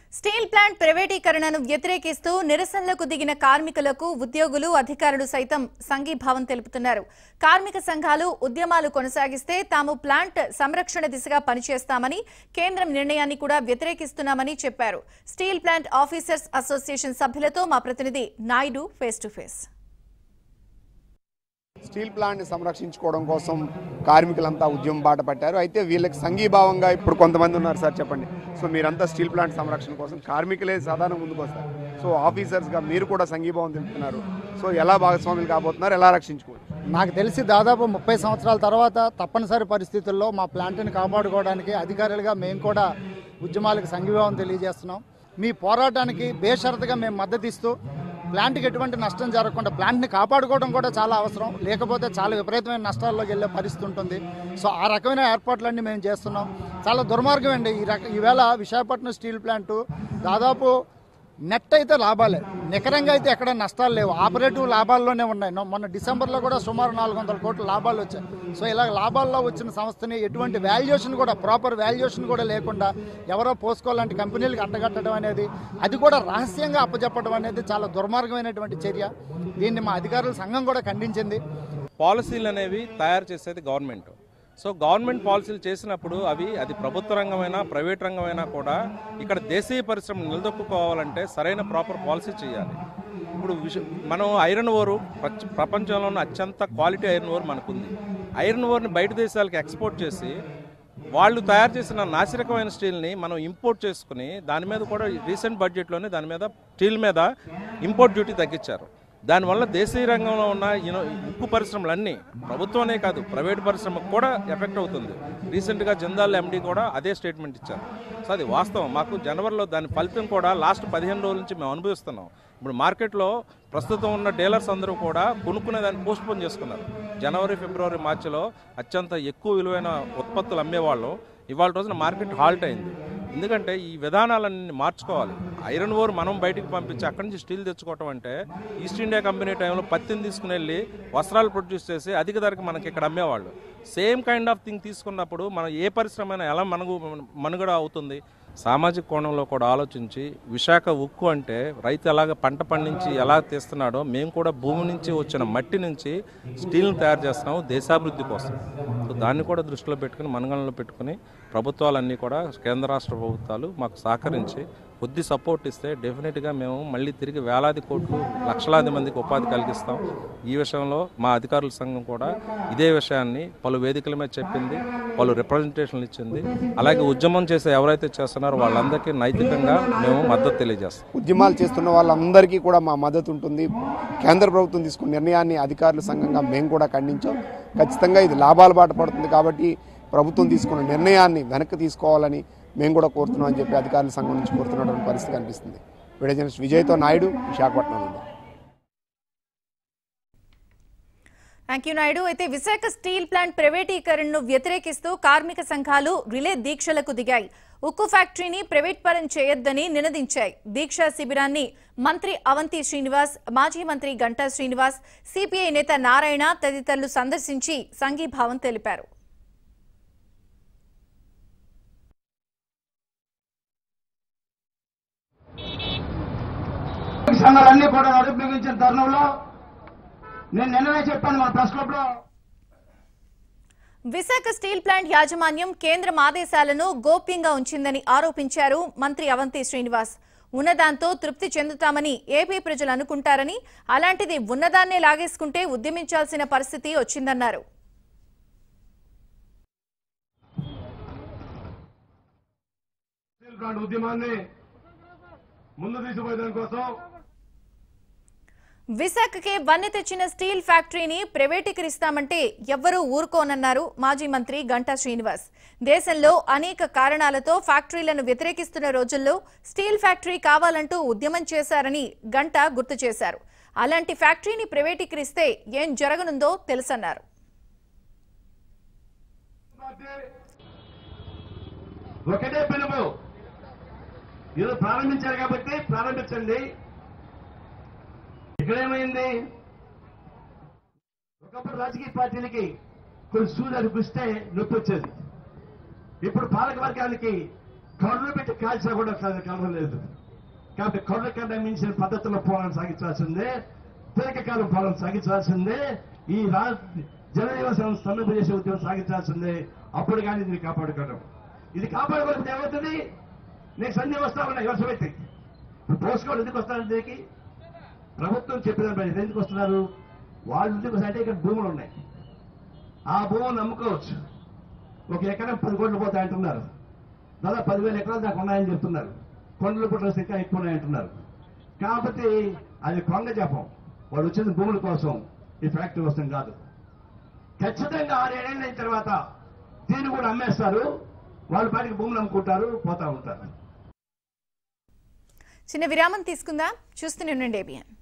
steel plant ప్రైవేటీకరణను వ్యతిరేకిస్తూ నిరసనలకు దిగిన కార్మికులకు ఉద్యోగులు అధికారులు సైతం సంఘీభావం తెలుపుతున్నారు కార్మిక సంఘాలు ఉద్యమాలు కొనసాగిస్తే తాము ప్లాంట్ సంరక్షణ దిశగా పనిచేస్తామని కేంద్రం నిర్ణయాన్ని కూడా వ్యతిరేకిస్తున్నామని చెప్పారు స్టీల్ ప్లాంట్ ఆఫీసర్స్ అసోసియేషన్ సభ్యులతో మా ప్రతినిధి Naidu face to face steel ప్లాంట్ని సంరక్షించుకోవడం కోసం కార్మికులంతా ఉద్యమం బాట పట్టారు అయితే వీళ్ళకి సంఘీభావంగా ఇప్పుడు కొంతమంది ఉన్నారు సార్ చెప్పండి సో మీరంతా స్టీల్ ప్లాంట్ సంరక్షణ కోసం కార్మికులే సాధారణ ముందుకు వస్తారు సో ఆఫీసర్స్గా మీరు కూడా సంఘీభావం తెలుపుతున్నారు సో ఎలా భాగస్వాములు కాబోతున్నారు ఎలా రక్షించుకోవచ్చు నాకు తెలిసి దాదాపు ముప్పై సంవత్సరాల తర్వాత తప్పనిసరి పరిస్థితుల్లో మా ప్లాంట్ని కాపాడుకోవడానికి అధికారులుగా మేము కూడా ఉద్యమాలకు సంఘీభావం తెలియజేస్తున్నాం మీ పోరాటానికి బేషరతుగా మేము మద్దతు ఇస్తూ ప్లాంట్కి ఎటువంటి నష్టం జరగకుండా ప్లాంట్ని కాపాడుకోవడం కూడా చాలా అవసరం లేకపోతే చాలా విపరీతమైన నష్టాల్లోకి వెళ్ళే పరిస్థితి ఉంటుంది సో ఆ రకమైన ఏర్పాట్లన్నీ మేము చేస్తున్నాం చాలా దుర్మార్గం అండి ఈ రక ఈవేళ విశాఖపట్నం స్టీల్ ప్లాంటు దాదాపు నెట్ అయితే లాభాలే నికరంగా అయితే ఎక్కడ నష్టాలు లేవు ఆపరేటివ్ లాభాల్లోనే ఉన్నాయి నో- మొన్న డిసెంబర్లో కూడా సుమారు నాలుగు వందల కోట్ల లాభాలు వచ్చాయి సో ఇలా లాభాల్లో వచ్చిన సంస్థని ఎటువంటి వాల్యుయేషన్ కూడా ప్రాపర్ వాల్యుయేషన్ కూడా లేకుండా ఎవరో పోసుకోవాలంటే కంపెనీలకు అంటగట్టడం అనేది అది కూడా రహస్యంగా అప్పచెప్పడం అనేది చాలా దుర్మార్గమైనటువంటి చర్య దీన్ని మా అధికారుల సంఘం కూడా ఖండించింది పాలసీలు అనేవి తయారు చేసేది గవర్నమెంట్ సో గవర్నమెంట్ పాలసీలు చేసినప్పుడు అవి అది ప్రభుత్వ రంగమైనా ప్రైవేట్ రంగమైనా కూడా ఇక్కడ దేశీయ పరిశ్రమ నిలదొక్కుకోవాలంటే సరైన ప్రాపర్ పాలసీ చేయాలి ఇప్పుడు విష- మనం ఐరన్ ఓరు ప్రపంచ- ప్రపంచంలో ఉన్న అత్యంత క్వాలిటీ ఐరన్ ఓర్ మనకుంది ఐరన్ ఓర్ని బయట దేశాలకు ఎక్స్పోర్ట్ చేసి వాళ్ళు తయారు చేసిన నాసిరకమైన స్టీల్ని మనం ఇంపోర్ట్ చేసుకుని దాని మీద కూడా రీసెంట్ బడ్జెట్లోనే దాని మీద స్టీల్ మీద ఇంపోర్ట్ డ్యూటీ తగ్గించారు దానివల్ల దేశీయ రంగంలో ఉన్న యూనో ఉక్కు పరిశ్రమలన్నీ ప్రభుత్వమే కాదు ప్రైవేట్ పరిశ్రమకు కూడా ఎఫెక్ట్ అవుతుంది రీసెంట్గా జందాల్ ఎండి కూడా అదే స్టేట్మెంట్ ఇచ్చారు సో అది వాస్తవం మాకు జనవరిలో దాని ఫలితం కూడా లాస్ట్ పదిహేను రోజుల నుంచి మేము అనుభవిస్తున్నాం ఇప్పుడు మార్కెట్లో ప్రస్తుతం ఉన్న డీలర్స్ అందరూ కూడా కొనుక్కునే దాన్ని పోస్ట్పోన్ చేసుకున్నారు జనవరి ఫిబ్రవరి మార్చిలో అత్యంత ఎక్కువ విలువైన ఉత్పత్తులు అమ్మేవాళ్ళు ఇవాళ రోజున మార్కెట్ హాల్ట్ అయింది ఎందుకంటే ఈ విధానాలన్నీ మార్చుకోవాలి ఐరన్ ఓర్ మనం బయటికి పంపించి అక్కడి నుంచి స్టీల్ తెచ్చుకోవటం అంటే ఈస్ట్ ఇండియా కంపెనీ టైంలో పత్తిని తీసుకుని వెళ్ళి వస్త్రాలు ప్రొడ్యూస్ చేసి అధిక ధరకు మనకి ఇక్కడ అమ్మేవాళ్ళు సేమ్ కైండ్ ఆఫ్ థింగ్ తీసుకున్నప్పుడు మనం ఏ పరిశ్రమ అయినా ఎలా మనగు మనుగడ అవుతుంది సామాజిక కోణంలో కూడా ఆలోచించి విశాఖ ఉక్కు అంటే రైతు ఎలాగ పంట పండించి ఎలా తీస్తున్నాడో మేము కూడా భూమి నుంచి వచ్చిన మట్టి నుంచి స్టీల్ని తయారు చేస్తున్నాము దేశాభివృద్ధి కోసం సో దాన్ని కూడా దృష్టిలో పెట్టుకుని మనగణలో పెట్టుకుని ప్రభుత్వాలన్నీ కూడా కేంద్ర రాష్ట్ర ప్రభుత్వాలు మాకు సహకరించి కొద్ది సపోర్ట్ ఇస్తే డెఫినెట్గా మేము మళ్ళీ తిరిగి వేలాది కోట్లు లక్షలాది మందికి ఉపాధి కలిగిస్తాం ఈ విషయంలో మా అధికారుల సంఘం కూడా ఇదే విషయాన్ని పలు వేదికల మీద చెప్పింది పలు రిప్రజెంటేషన్లు ఇచ్చింది అలాగే ఉద్యమం చేసే ఎవరైతే చేస్తున్నారో వాళ్ళందరికీ నైతికంగా మేము మద్దతు తెలియజేస్తాం ఉద్యమాలు చేస్తున్న వాళ్ళందరికీ కూడా మా మద్దతు ఉంటుంది కేంద్ర ప్రభుత్వం తీసుకున్న నిర్ణయాన్ని అధికారుల సంఘంగా మేము కూడా ఖండించాం ఖచ్చితంగా ఇది లాభాల బాట పడుతుంది కాబట్టి ప్రభుత్వం తీసుకున్న నిర్ణయాన్ని వెనక్కి తీసుకోవాలని మేము కూడా కోరుతున్నాం అని చెప్పి అధికారుల సంఘం నుంచి కోరుతున్నటువంటి పరిస్థితి కనిపిస్తుంది వీడియో జర్నలిస్ట్ విజయ్తో నాయుడు విశాఖపట్నం నుండి థ్యాంక్ యూ నాయుడు అయితే విశాఖ స్టీల్ ప్లాంట్ ప్రైవేటీకరణను వ్యతిరేకిస్తూ కార్మిక సంఘాలు రిలే దీక్షలకు దిగాయి ఉక్కు ఫ్యాక్టరీని ప్రైవేట్ పరం చేయొద్దని నినదించాయి దీక్షా శిబిరాన్ని మంత్రి అవంతి శ్రీనివాస్ మాజీ మంత్రి గంటా శ్రీనివాస్ సిపిఐ నేత నారాయణ తదితరులు సందర్శించి సంఘీభావం తెలిపారు సంఘాలన్నీ కూడా నడుపు బిగించిన తరుణంలో నేను నిన్ననే చెప్పాను మా ప్రెస్ క్లబ్ లో విశాఖ స్టీల్ ప్లాంట్ యాజమాన్యం కేంద్రం ఆదేశాలను గోప్యంగా ఉంచిందని ఆరోపించారు మంత్రి అవంతి శ్రీనివాస్ ఉన్నదాంతో తృప్తి చెందుతామని ఏపీ ప్రజలు అనుకుంటారని అలాంటిది ఉన్నదాన్నే లాగేసుకుంటే ఉద్యమించాల్సిన పరిస్థితి వచ్చిందన్నారు స్టీల్ ప్లాంట్ ఉద్యమాన్ని ముందు తీసుకుపోయేదాని కోసం విశాఖకే వన్నె తెచ్చిన స్టీల్ ఫ్యాక్టరీని ప్రైవేటీకరిస్తామంటే ఎవ్వరూ ఊరుకోనన్నారు మాజీ మంత్రి గంటా శ్రీనివాస్ దేశంలో అనేక కారణాలతో ఫ్యాక్టరీలను వ్యతిరేకిస్తున్న రోజుల్లో స్టీల్ ఫ్యాక్టరీ కావాలంటూ ఉద్యమం చేశారని గంటా గుర్తు చేశారు అలాంటి ఫ్యాక్టరీని ప్రైవేటీకరిస్తే ఏం జరగనుందో తెలుసన్నారు పార్టీ ఒకటే పిలుపు ఇది ప్రారంభించారు కాబట్టి ప్రారంభించండి ఇక్కడేమైంది ఒకప్పుడు రాజకీయ పార్టీలకి కొన్ని సూర్యులు గుస్తే నొప్పి వచ్చేది ఇప్పుడు పాలక వర్గానికి కర్రలు పెట్టి కాల్చినా కూడా కాదు కలవడం లేదు కాబట్టి కర్ర కన్నా మించిన పద్ధతిలో పోరాటం సాగించాల్సిందే దీర్ఘకాలం పోరాటం సాగించాల్సిందే ఈ రా జనజీవన స్తంభం చేసే ఉద్యమం సాగించాల్సిందే అప్పుడు కానీ దీన్ని కాపాడుకోవడం ఇది కాపాడుకోవడం ఏమవుతుంది నేను సంధ్య వస్తా ఉన్నా యువసమైతే ఇప్పుడు పోసుకోవడం ఎందుకు వస్తారు దీనికి ప్రభుత్వం చెప్పిన ప్రజలు ఎందుకు వస్తున్నారు వాళ్ళు ఎందుకు వస్తారు అంటే ఇక్కడ భూములు ఉన్నాయి ఆ భూములు అమ్ముకోవచ్చు ఒక ఎకరం పది కోట్లు పోతాయి అంటున్నారు దాదాపు పదివేల ఎకరాలు దాకా ఉన్నాయని చెప్తున్నారు కొండల పుట్ల ఇంకా ఎక్కువ ఉన్నాయంటున్నారు కాబట్టి అది కొంగ జపం వాళ్ళు వచ్చిన భూముల కోసం ఈ ఫ్యాక్టరీ వస్తుంది కాదు ఖచ్చితంగా ఆరేళ్ళైన తర్వాత దీన్ని కూడా అమ్మేస్తారు వాళ్ళ పాటికి భూములు అమ్ముకుంటారు పోతా ఉంటారు చిన్న విరామం తీసుకుందాం చూస్తూనే ఉండండి ఏబిఎన్